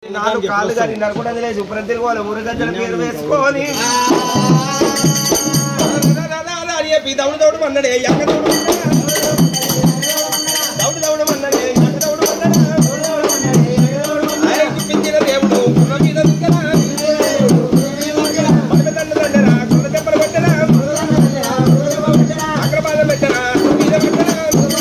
నాలుగు కాళ్ళు కానీ నరకుండా లేచి ప్రతి వాళ్ళు ఊరగజ్జల పేరు వేసుకొని అని చెప్పి దౌడు దౌడు అన్నాడే ఎక్క దౌడు దౌడు దౌడు అన్నాడే ఎక్క దౌడు అన్నాడా ఆయనకి పిచ్చిన దేవుడు గుర్ర మీద దిక్కరా పడక దండ దండరా గుర్ర దెబ్బలు పెట్టరా అగ్రపాదం పెట్టరా మీద పెట్టరా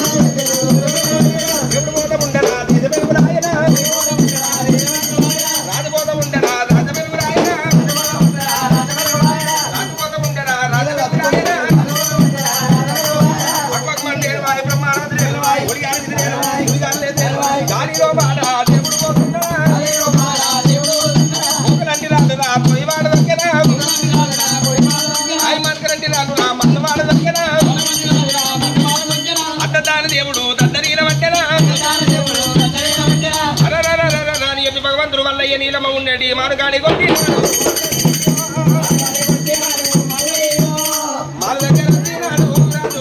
దేవుడు మోత ఉండరా నిజ వెలుగు రాయరా రాజబోధ ఉండరా రాజ వెలుగు రాయరా రాజబోధ ఉండరా రాజ వెలుగు రాయరా అక్బర్ దేవాయ బ్రహ్మానంద దేవాయ ఒడియాలి దేవాయ ఒడియాలి దేవాయ గాలిలో బాడ దేవుడు పోతుండరా మూకలంటి రాదురా పోయివాడ దగ్గర ఆయన మనకలంటి రాదురా మన్నవాడ దగ్గర అడ్డదాని దేవుడు దద్దరీల వంటరా అరరరరరర అని చెప్పి భగవంతుడు వల్లయ్య నీలమ ఉండేటి మారుగాడి కొట్టి మాల దగ్గర తినాడు రాజు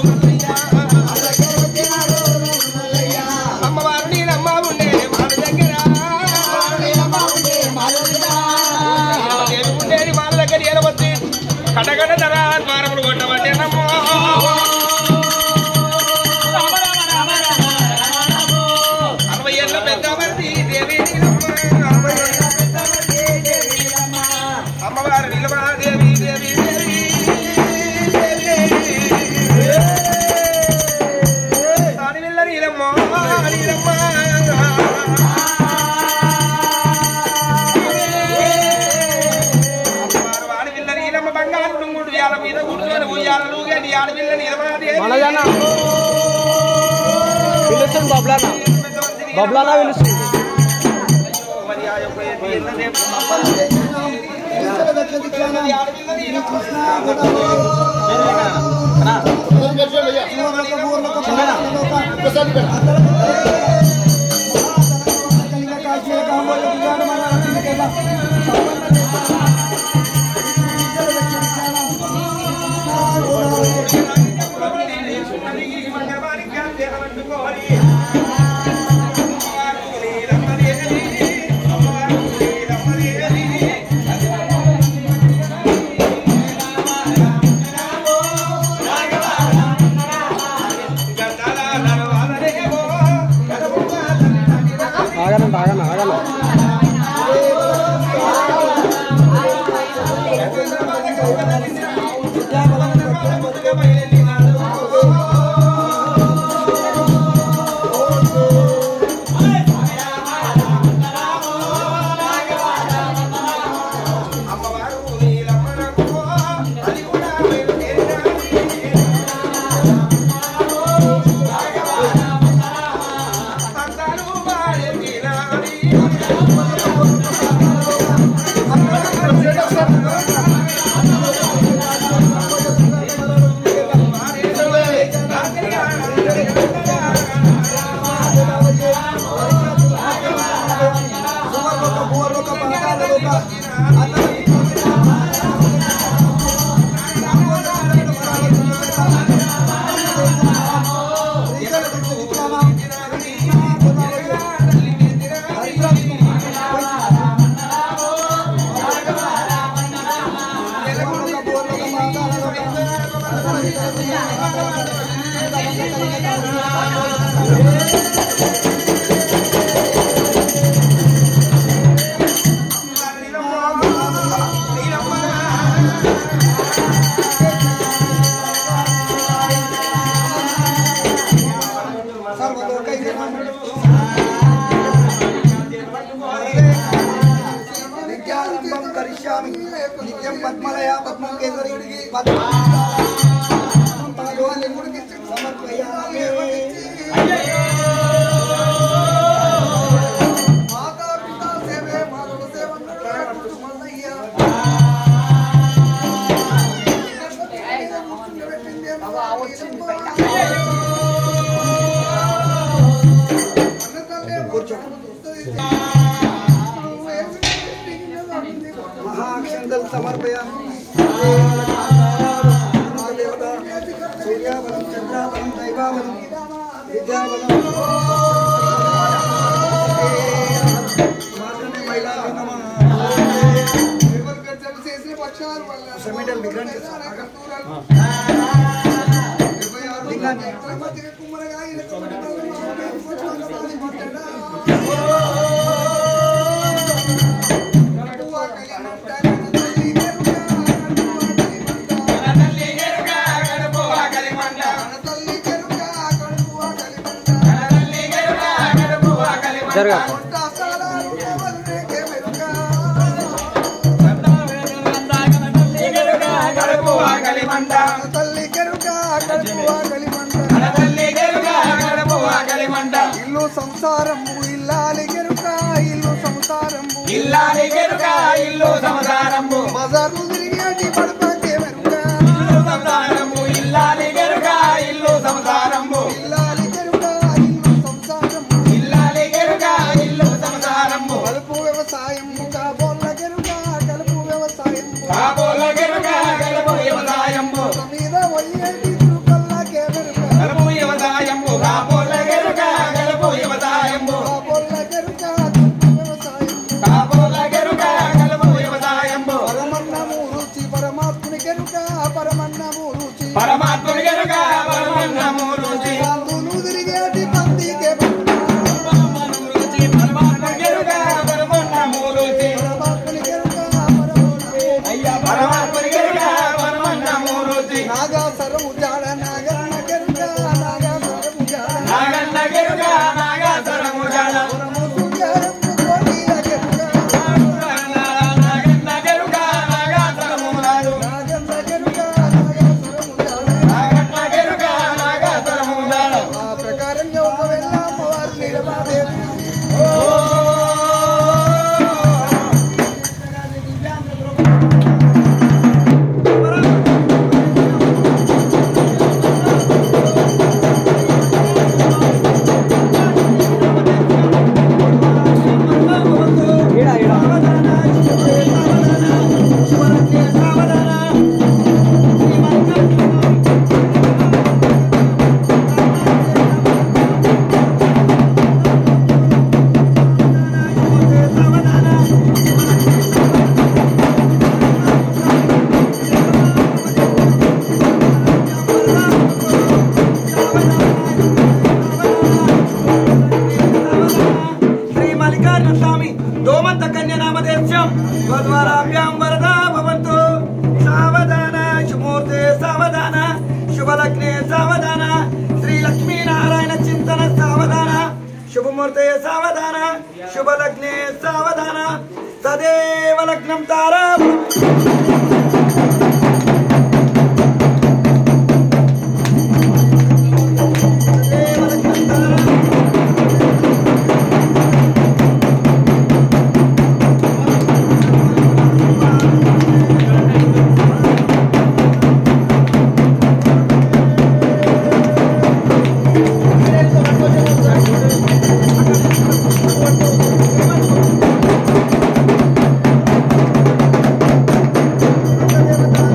మల్లయ్య. అమ్మవారు నీలమ్మ ఉండే మాల దగ్గర దేవి ఉండేది మాల దగ్గర ఎలవద్ది కటకట ధర ద్వారములు కొట్టబట్టే నమ్మో అరవై ఏళ్ళ పెద్ద మరిది దేవి నీలమ్మ. అరవై ఏళ్ళ పెద్ద మరిది దేవి నీలమ్మ. అమ్మవారు నిలమా దేవి దేవి దేవి దానివిల్ల నీలమ్మ నీలమ్మ అమ్మవారు ఆడపిల్ల నీలమ్మ బంగారు డుంగుడు యాల మీద కూర్చొని ఉయ్యాలలు గడి ఆడపిల్ల నీలమ్మ దేవి పిలుస్తుంది బబ్లానా బబ్లానా పిలుస్తుంది మరి ఆ యొక్క ఎన్న దేవ- ఆడపిల్ల నీలమ్మ ఆగనండి ఆగన ఆగన విద్యారంభం కరిష్యామి నిత్యం పద్మలయ పద్మం కేసరి సమర్పయామి మాతా పితా సేవే మానవ సేవ మల్లయ్య మహాక్షందల్ సమర్పయామి మహాదేవత సూర్యాబలం చంద్రాబలం దైవాబలం విద్యాబలం మాత్రమే మహిళా లింగానికి లింగాన్ని తల్లి గెరుక గడుపు ఆకలి మంట తల్లి గెరుక గడుపు ఆకలి మంట జరగా గెరుక గడుపు ఆకలి మంట తల్లి కెరుక కడుపు ఆకలి మంట మన తల్లి గెరుక గడుపు ఆకలి మంట ఇల్లు సంసారము ఇల్లాలి గెరుక ఇల్లు సంసారము ఇల్లాలి గెరుక ఇల్లు సంసారంబు బజార్లు తిరిగేటి పడపకే వెనుక ఇల్లు సంసారంబు ఇల్లాలి గెరుక ఇల్లు సంసారంబు ఇల్లాలి గెరుక ఇల్లు సంసారము ఇల్లాలి గెరుక ఇల్లు సంసారంబు కలుపు వ్యవసాయం కాబోళ్ళ గెరుక కలుపు వ్యవసాయం కాబోల గెరుక గడుపు వ్యవసాయంబు మీద వయ్యేటి తిరుకల్లాకే వెనుక గడుపు వ్యవసాయంబు కాబోల గెరుక గడుపు వ్యవసాయంబు కాబోళ్ళ గెరుక కలుపు వ్యవసాయం కాబోల గెరుక గడుపు వ్యవసాయంబు పరమన్నము రుచి పరమాత్ముని గెరుక పరమన్నము రుచి పరమాత్ముని గెరుక పరమన్నము రుచి అందును తిరిగేటి పందికే వెనుక రుచి పరమాత్ముని గెరుక పరమన్నము రుచి పరమాత్ముని గెరుక పరమన్నము అయ్యా పరమాత్ముని గెరుక పరమన్నము రుచి నాగాసరము జాడ నాగన్న గెరుక నాగాసరము జాడ నాగన్న గెరుక నాగాసరము జడ సుందరము కోటిల గెరుక నాగన్న గెరుక నాగాసరము నాడు నాగన్న గెరుక నాగాసరము జాడ నాగన్న గెరుక నాగాసరము జడ ఆ ప్రకారంగా ఒక వెళ్ళాము వారు నిలబాదేవి ఈడ ఈడ శ్రీ మల్లికార్జున స్వామి దోమంత కన్య నామదేశ్యం స్వద్వారాభ్యాం వరదా భవంతు సావధాన శుభమూర్తే సావధాన శుభలగ్నే సావధాన శ్రీ లక్ష్మీనారాయణ చింతన సావధాన శుభమూర్తే సావధాన శుభలగ్నే సావధాన సదేవ లగ్నం తారా సదేవ లగ్నం తారా దేవత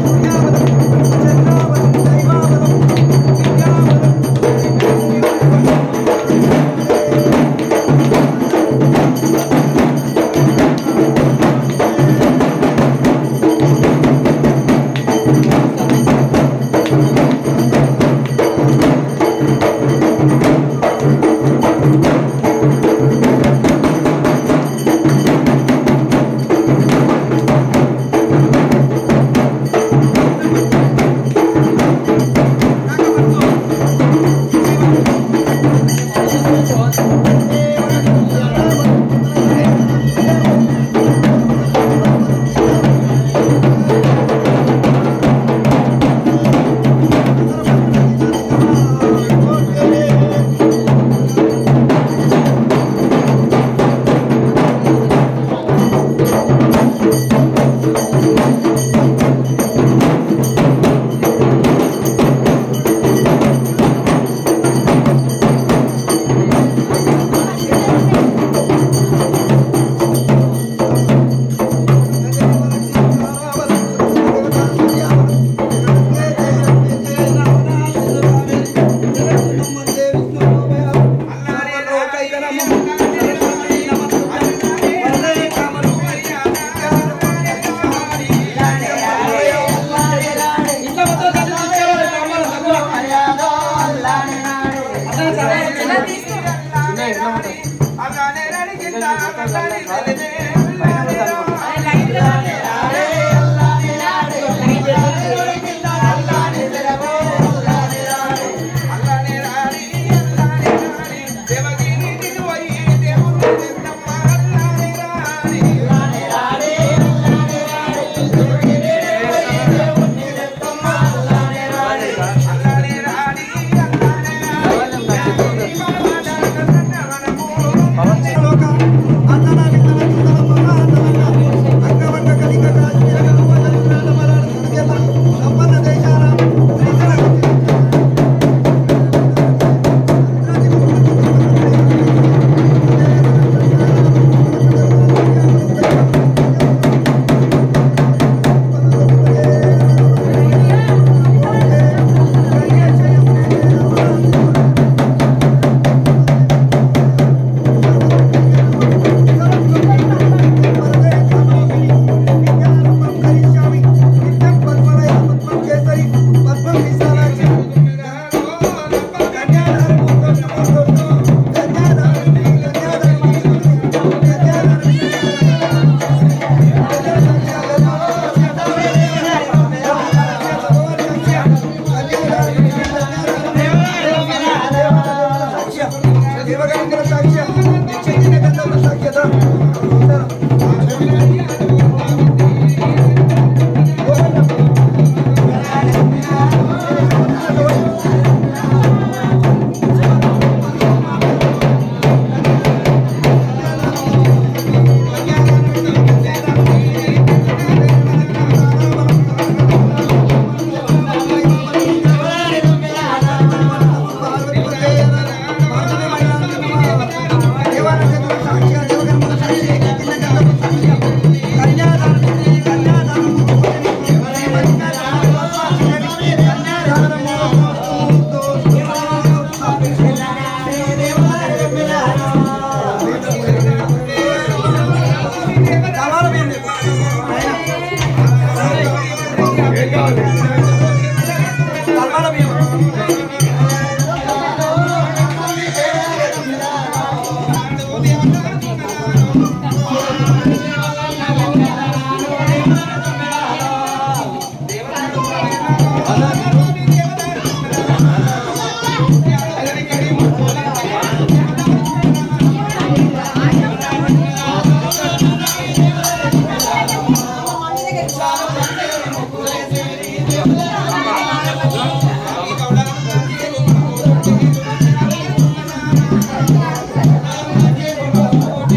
అల్లానే రాని కింద అల్లానే తెలివే అల్లానే రా. అల్లానే రాని అల్లానే రాని దేవగిరి నిన్ను పోయి దేవుని తెత్తమ్మ అల్లానే రాని అల్లానే రాని అల్లానే రాని లోక అన్ననాని తన తన మహానవన అంగవంట కలిగ కాశ్మీర గణపతి మరాఠ సంగేత సంపన్న దేశాల శ్రీకర అల్లానే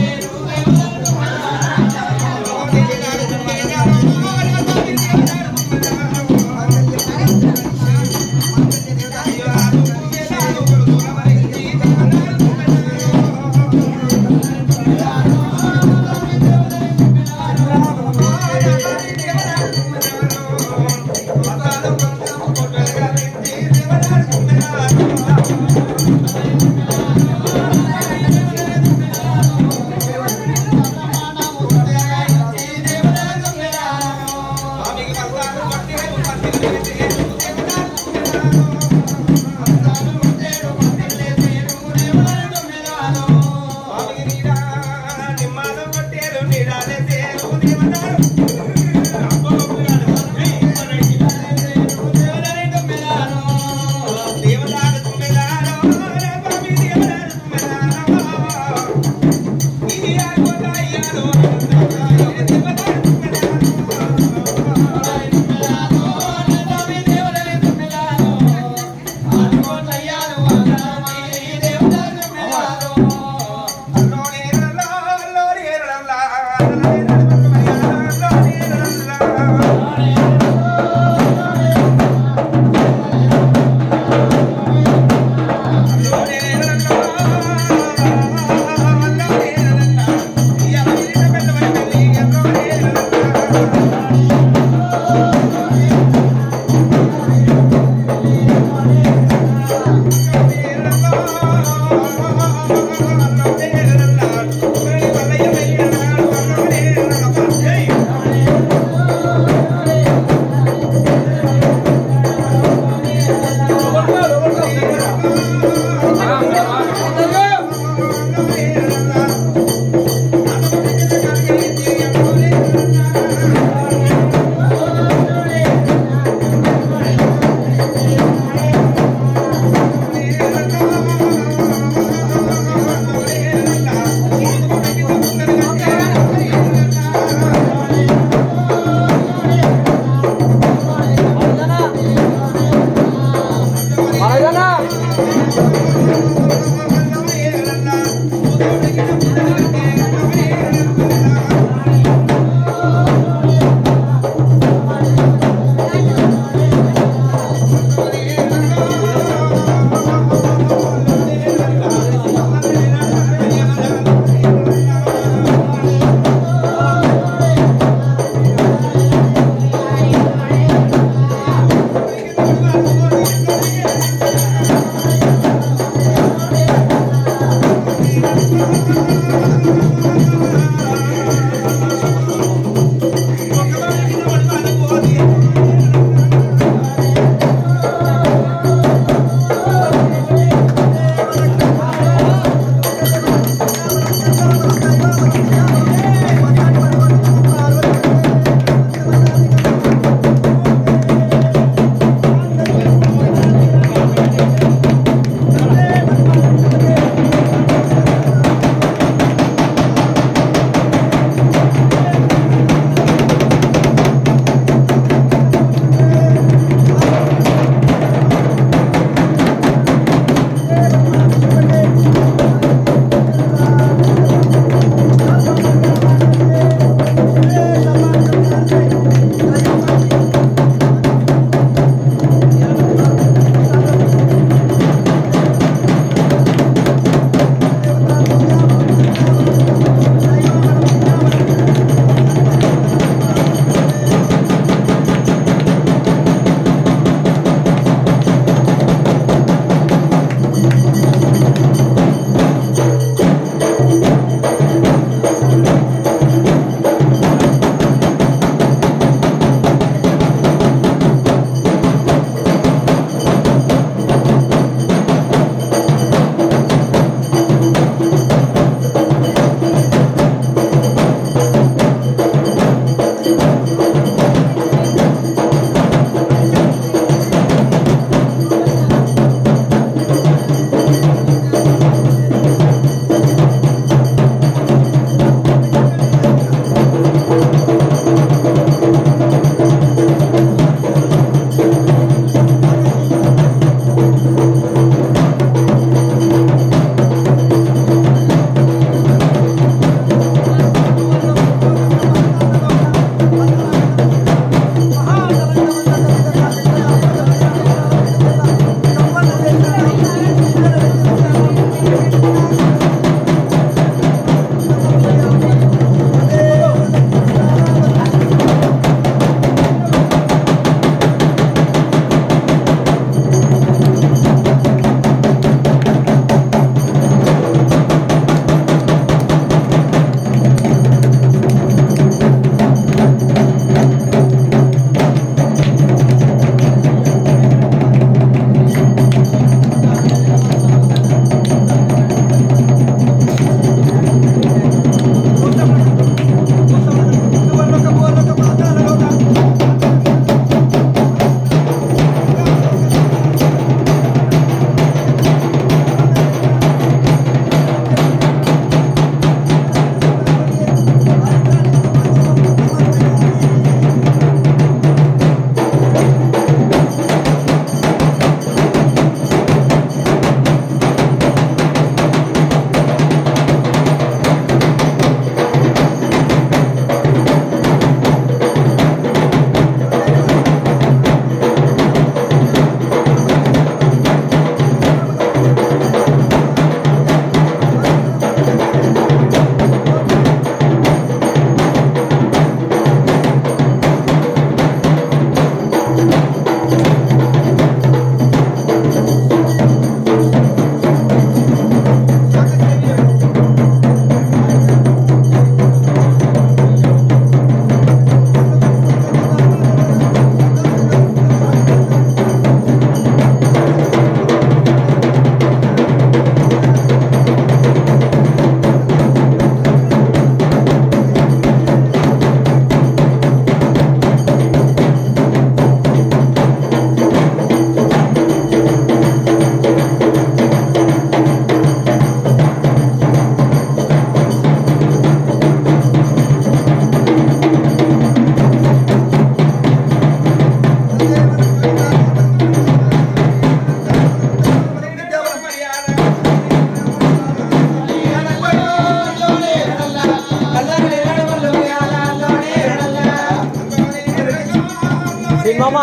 సినిమామ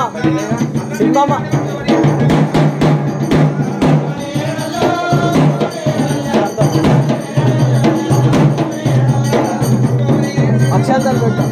సినిమామ అక్షాంతాలు పెట్టా